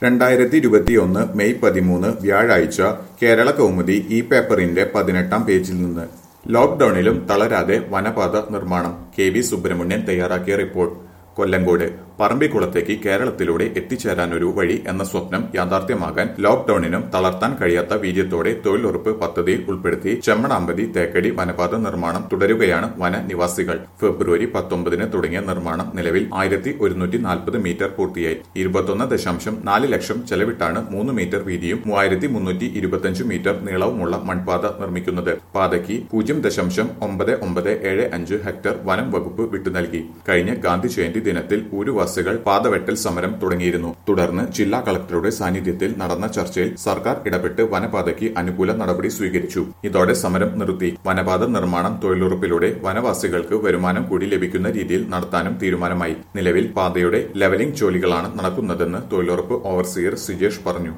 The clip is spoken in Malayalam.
രണ്ടായിരത്തി ഇരുപത്തിയൊന്ന് മെയ് പതിമൂന്ന് വ്യാഴാഴ്ച കേരള കൗമുദി ഈ പേപ്പറിന്റെ പതിനെട്ടാം പേജിൽ നിന്ന് ലോക്ഡൌണിലും തളരാതെ വനപാത നിർമ്മാണം കെ വി സുബ്രഹ്മണ്യൻ തയ്യാറാക്കിയ റിപ്പോർട്ട് കൊല്ലങ്കോട് പറമ്പിക്കുളത്തേക്ക് കേരളത്തിലൂടെ എത്തിച്ചേരാനൊരു വഴി എന്ന സ്വപ്നം യാഥാർത്ഥ്യമാകാൻ ലോക്ഡൌണിനും തളർത്താൻ കഴിയാത്ത വീര്യത്തോടെ തൊഴിലുറപ്പ് പദ്ധതിയിൽ ഉൾപ്പെടുത്തി ചെമ്മണാമ്പതി തേക്കടി വനപാത നിർമ്മാണം തുടരുകയാണ് വനനിവാസികൾ ഫെബ്രുവരി പത്തൊമ്പതിന് തുടങ്ങിയ നിർമ്മാണം നിലവിൽ ആയിരത്തി ഒരുന്നൂറ്റി നാൽപ്പത് മീറ്റർ പൂർത്തിയായി ഇരുപത്തൊന്ന് ദശാംശം നാല് ലക്ഷം ചെലവിട്ടാണ് മൂന്ന് മീറ്റർ വീതിയും മൂവായിരത്തി മുന്നൂറ്റി ഇരുപത്തിയഞ്ച് മീറ്റർ നീളവുമുള്ള മൺപാത നിർമ്മിക്കുന്നത് പാതയ്ക്ക് പൂജ്യം ദശാംശം ഒമ്പത് ഒമ്പത് ഏഴ് അഞ്ച് ഹെക്ടർ വനം വകുപ്പ് വിട്ടു നൽകി കഴിഞ്ഞ ഗാന്ധി ജയന്തി ദിനത്തിൽ ഊരുവാസികൾ പാതവെട്ടൽ സമരം തുടങ്ങിയിരുന്നു തുടർന്ന് ജില്ലാ കളക്ടറുടെ സാന്നിധ്യത്തിൽ നടന്ന ചർച്ചയിൽ സർക്കാർ ഇടപെട്ട് വനപാതയ്ക്ക് അനുകൂല നടപടി സ്വീകരിച്ചു ഇതോടെ സമരം നിർത്തി വനപാത നിർമ്മാണം തൊഴിലുറപ്പിലൂടെ വനവാസികൾക്ക് വരുമാനം കൂടി ലഭിക്കുന്ന രീതിയിൽ നടത്താനും തീരുമാനമായി നിലവിൽ പാതയുടെ ലെവലിംഗ് ജോലികളാണ് നടക്കുന്നതെന്ന് തൊഴിലുറപ്പ് ഓവർസിയർ സിജേഷ് പറഞ്ഞു